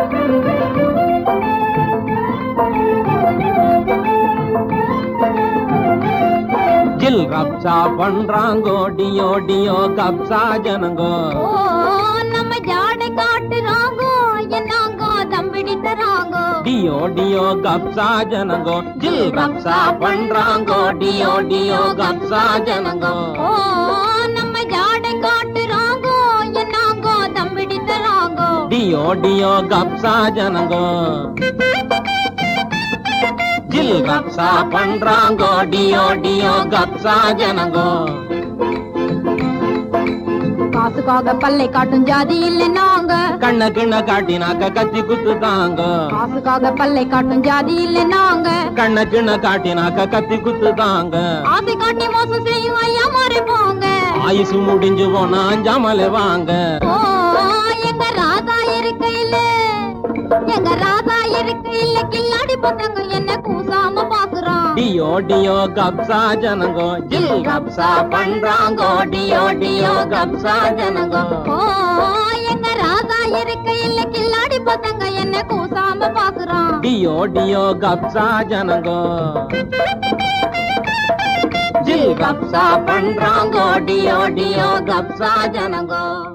ஜில் ரப்சா பண்றாங்கோ deo deo கப்சா ஜனங்கோ ஓ நம்ம ஜாடை காட்டுறாங்கோ என்னாங்கோ தம்பிடி தராங்கோ டியோ டியோ கப்சா ஜனங்கோ ஜில் ரப்சா பண்றாங்கோ டியோ டியோ கப்சா ஜனங்கோ ஓ நம்ம ஜாடை காட்டுறாங்கோ என்னாங்கோ தம்பிடி தராங்கோ டியோ டியோ கப்சா ஜனங்கோ ஜில் ரப்சா பண்றாங்கோ டியோ டியோ கப்சா ஜனங்கோ காசுக்காக பல்லை காட்டும் ஜாதி இல்லை நாங்க கண்ண கிண்ண காட்டினாக்க கத்தி குத்து தாங்க காசுக்காக பல்லை காட்டும் ஜாதி இல்லை நாங்க கண்ண கிண்ண காட்டினாக்க கத்தி குத்து தாங்க ஆசை காட்டி மோசம் செய்யும் ஐயா மாறி போங்க ஆயுசு முடிஞ்சு போனா அஞ்சாமலே வாங்க ஓ எங்க ராதா இருக்கையில எங்க ராதா இருக்கையில கில்லாடி பசங்க என்ன கூசாம பாக்குறான் டியோ டியோ கப்சா ஜனங்கோ ஜில் கப்சா பண்றாங்கோ டியோ டியோ கப்சா ஜனங்கோ ஓ எங்க ராதா இருக்கையில கில்லாடி பசங்க என்ன கூசாம பாக்குறான் டியோ டியோ கப்சா ஜனங்கோ ஜில் கப்சா பண்றாங்கோ டியோ டியோ கப்சா ஜனங்கோ